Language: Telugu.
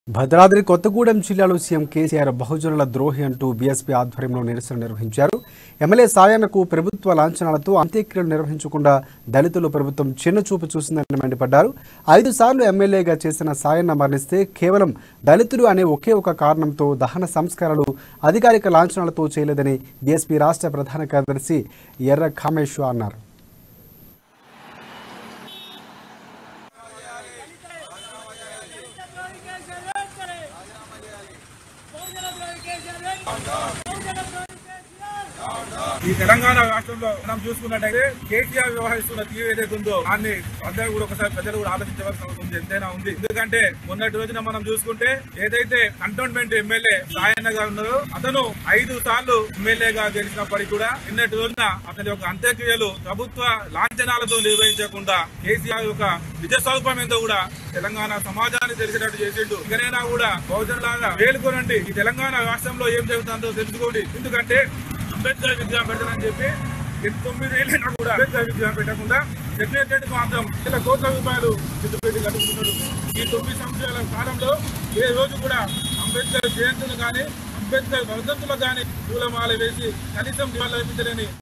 భద్రాద్రి కొత్తగూడెం జిల్లాలో సీఎం కేసీఆర్ బహుజనుల ద్రోహి అంటూ బీఎస్పీ ఆధ్వర్యంలో నిరసన నిర్వహించారు ఎమ్మెల్యే సాయన్నకు ప్రభుత్వ లాంఛనాలతో అంత్యక్రియలు నిర్వహించకుండా దళితులు ప్రభుత్వం చిన్నచూపు చూసిందని మండిపడ్డారు ఐదు సార్లు ఎమ్మెల్యేగా చేసిన సాయన్న మరణిస్తే కేవలం దళితులు అనే ఒకే ఒక కారణంతో దహన సంస్కారాలు అధికారిక లాంఛనాలతో చేయలేదని బీఎస్పీ రాష్ట్ర ప్రధాన కార్యదర్శి ఎర్ర కామేశ్వర్ అన్నారు ఈ తెలంగాణ రాష్ట్రంలో మనం చూసుకున్నట్టయితే కేసీఆర్ వ్యవహరిస్తున్న తీరు ఏదైతే ఉందో దాన్ని అందరూ కూడా ఒకసారి ప్రజలు కూడా ఆలోచించవలసిన అవసరం ఉంది, ఎంతైనా ఉంది ఎందుకంటే మొన్నటి రోజున మనం చూసుకుంటే ఏదైతే కంటోన్మెంట్ ఎమ్మెల్యే సాయన్న గారు ఉన్నారో అతను ఐదు సార్లు ఎమ్మెల్యేగా గెలిచినప్పటికీ కూడా నిన్నటి రోజున అతని యొక్క అంత్యక్రియలు ప్రభుత్వ లాంఛనాలతో నిర్వహించకుండా కేసీఆర్ యొక్క నిజ స్వరూపం ఏందో కూడా తెలంగాణ సమాజాన్ని తెలిసేటట్టు చేసిండు ఇకనైనా కూడా బహుజనులాగా వేలుకోనండి ఈ తెలంగాణ రాష్ట్రంలో ఏం జరుగుతుందో తెలుసుకోండి ఎందుకంటే అంబేద్కర్ విగ్రహం పెడతానని చెప్పి ఈ తొమ్మిది ఏళ్ళైనా కూడా అంబేద్కర్ విగ్రహం పెట్టకుండా సెక్రటరీ మాత్రం వేల కోట్ల రూపాయలు పెట్టి కట్టుకుంటున్నాడు ఈ తొమ్మిది సంవత్సరాల కాలంలో ఏ రోజు కూడా అంబేద్కర్ జయంతులు కానీ అంబేద్కర్ వర్ధంతులు కానీ పూలమాల వేసి కనీసం నివాళులు అర్పించలేని